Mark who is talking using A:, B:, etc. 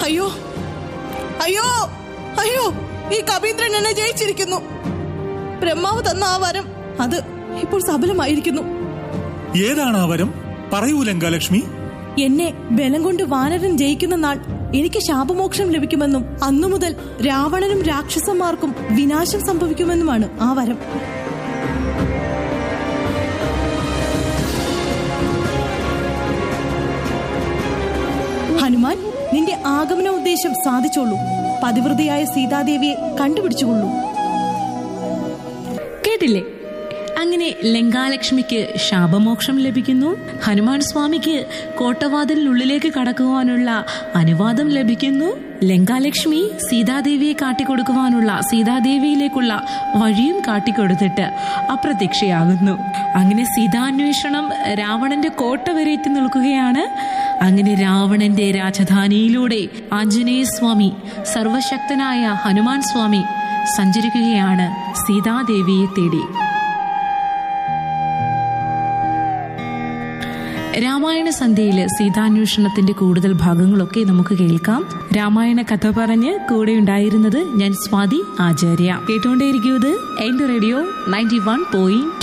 A: അയ്യോ അയ്യോ അയ്യോ ഈ കവീന്ദ്രൻ എന്നെ ജയിച്ചിരിക്കുന്നു ബ്രഹ്മാവ് തന്ന ആ വരം അത് ഇപ്പോൾ സഫലമായിരിക്കുന്നു
B: ഏതാണ് ആ വരം പറയൂ ലങ്കാലക്ഷ്മി
A: എന്നെ ബലം കൊണ്ട് വാനരൻ ജയിക്കുന്ന നാൾ എനിക്ക് ശാപമോക്ഷം ലഭിക്കുമെന്നും അന്നു മുതൽ രാവണനും രാക്ഷസന്മാർക്കും വിനാശം സംഭവിക്കുമെന്നുമാണ് ആ വരം ഹനുമാൻ നിന്റെ ആഗമന ഉദ്ദേശം സാധിച്ചോളൂ പതിവൃതയായ സീതാദേവിയെ കണ്ടുപിടിച്ചുകൊള്ളൂ
C: കേട്ടില്ലേ അങ്ങനെ ലങ്കാലക്ഷ്മിക്ക് ശാപമോക്ഷം ലഭിക്കുന്നു ഹനുമാൻ സ്വാമിക്ക് കോട്ടവാതിലിനുള്ളിലേക്ക് കടക്കുവാനുള്ള അനുവാദം ലഭിക്കുന്നു ലങ്കാലക്ഷ്മി സീതാദേവിയെ കാട്ടിക്കൊടുക്കുവാനുള്ള സീതാദേവിയിലേക്കുള്ള വഴിയും കാട്ടിക്കൊടുത്തിട്ട് അപ്രത്യക്ഷയാകുന്നു അങ്ങനെ സീതാന്വേഷണം രാവണന്റെ കോട്ട വരെ എത്തി നിൽക്കുകയാണ് അങ്ങനെ രാവണന്റെ രാജധാനിയിലൂടെ ആഞ്ജനേയ സ്വാമി സർവശക്തനായ ഹനുമാൻ സ്വാമി സഞ്ചരിക്കുകയാണ് സീതാദേവിയെ തേടി രാമായണ സന്ധ്യയില് സീതാന്വേഷണത്തിന്റെ കൂടുതൽ ഭാഗങ്ങളൊക്കെ നമുക്ക് കേൾക്കാം രാമായണ കഥ പറഞ്ഞ് കൂടെ ഉണ്ടായിരുന്നത് ഞാൻ സ്വാതി ആചാര്യ കേട്ടുകൊണ്ടേയിരിക്കുന്നത് എന്റെ റേഡിയോ നയൻറ്റി വൺ പോയിന്റ്